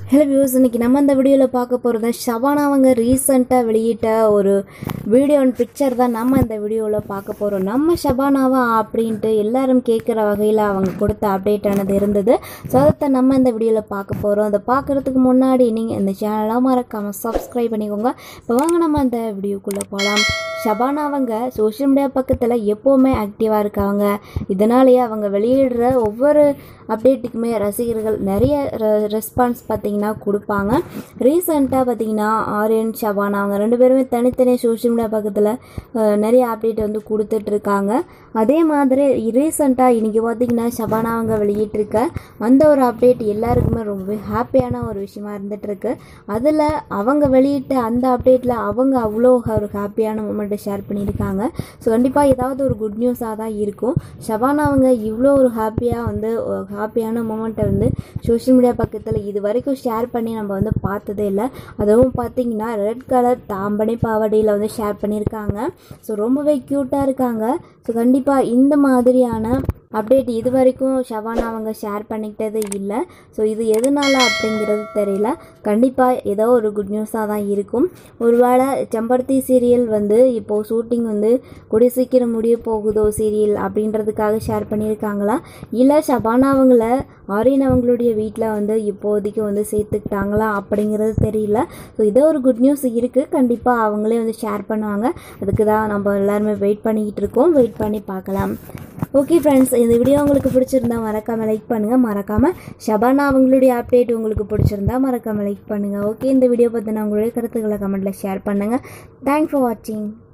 hello views இன்னைக்கு நம்ம இந்த வீடியோவில் பார்க்க போகிறது ஷபானா அவங்க ரீசெண்டாக வெளியிட்ட ஒரு வீடியோ அண்ட் பிக்சர் தான் நம்ம இந்த வீடியோவில் பார்க்க போகிறோம் நம்ம ஷபானாவா அப்படின்ட்டு எல்லாரும் கேட்குற வகையில் அவங்க கொடுத்த அப்டேட் ஆனது இருந்தது ஸோ அதை நம்ம இந்த வீடியோவில் பார்க்க போகிறோம் அதை பார்க்குறதுக்கு முன்னாடி நீங்கள் இந்த சேனலாக மறக்காமல் சப்ஸ்கிரைப் பண்ணிக்கோங்க இப்போ வாங்க நம்ம இந்த வீடியோக்குள்ளே போகலாம் ஷபானா அவங்க சோஷியல் மீடியா பக்கத்தில் எப்போவுமே ஆக்டிவாக இருக்காங்க இதனாலேயே அவங்க வெளியிடுற ஒவ்வொரு அப்டேட்டுக்குமே ரசிகர்கள் நிறைய ரெஸ்பான்ஸ் பார்த்தீங்கன்னா கொடுப்பாங்க ரீசெண்டாக பார்த்தீங்கன்னா ஆரியன் ஷபானா அவங்க ரெண்டு பேருமே தனித்தனியாக சோஷியல் மீடியா பக்கத்தில் அஹ், நிறைய அப்டேட் வந்து கொடுத்துட்ருக்காங்க அதே மாதிரி ரீசெண்டாக இன்றைக்கி பார்த்தீங்கன்னா ஷபானா அவங்க வெளியிட்டிருக்க அந்த ஒரு அப்டேட் எல்லாருக்குமே ரொம்பவே ஹாப்பியான ஒரு விஷயமா இருந்துகிட்ருக்கு அதில் அவங்க வெளியிட்ட அந்த அப்டேட்டில் அவங்க அவ்வளோ ஒரு ஹாப்பியான மூமெண்ட்டை ஷேர் பண்ணியிருக்காங்க ஸோ கண்டிப்பாக ஏதாவது ஒரு குட் நியூஸாக தான் இருக்கும் ஷபானா அவங்க இவ்வளோ ஒரு ஹாப்பியாக வந்து ஹாப்பியான மூமெண்ட்டை வந்து சோஷியல் மீடியா பக்கத்தில் இது வரைக்கும் ஷேர் பண்ணி நம்ம வந்து பார்த்ததே இல்லை அதுவும் பார்த்தீங்கன்னா ரெட் கலர் தாம்பனி பாவாடையில் வந்து ஷேர் பண்ணியிருக்காங்க ஸோ ரொம்பவே க்யூட்டாக இருக்காங்க ஸோ கண்டிப்பாக இந்த மாதிரியான அப்டேட் இது வரைக்கும் ஷவானா அவங்க ஷேர் பண்ணிக்கிட்டது இல்லை ஸோ இது எதனால அப்படிங்கிறது தெரியல கண்டிப்பாக ஏதோ ஒரு குட் நியூஸாக தான் இருக்கும் ஒருவேளை செம்பருத்தி சீரியல் வந்து இப்போது ஷூட்டிங் வந்து கூடிய சீக்கிரம் முடிய போகுதோ சீரியல் அப்படின்றதுக்காக ஷேர் பண்ணியிருக்காங்களா இல்லை ஷபானா அவங்கள ஆரியன் அவங்களுடைய வீட்டில் வந்து இப்போதைக்கு வந்து சேர்த்துக்கிட்டாங்களா அப்படிங்கிறது தெரியல ஸோ இதோ ஒரு குட் நியூஸ் இருக்குது கண்டிப்பாக அவங்களே வந்து ஷேர் பண்ணுவாங்க அதுக்கு தான் நம்ம எல்லாருமே வெயிட் பண்ணிக்கிட்டு இருக்கோம் வெயிட் பண்ணி பார்க்கலாம் ஓகே ஃப்ரெண்ட்ஸ் இந்த வீடியோ உங்களுக்கு பிடிச்சிருந்தா மறக்காமல் லைக் பண்ணுங்கள் மறக்காமல் ஷபானா அவங்களுடைய அப்டேட் உங்களுக்கு பிடிச்சிருந்தா மறக்காமல் லைக் பண்ணுங்கள் ஓகே இந்த வீடியோ பற்றின உங்களுடைய கருத்துக்களை கமெண்ட்டில் ஷேர் பண்ணுங்கள் தேங்க்ஸ் ஃபார் வாட்சிங்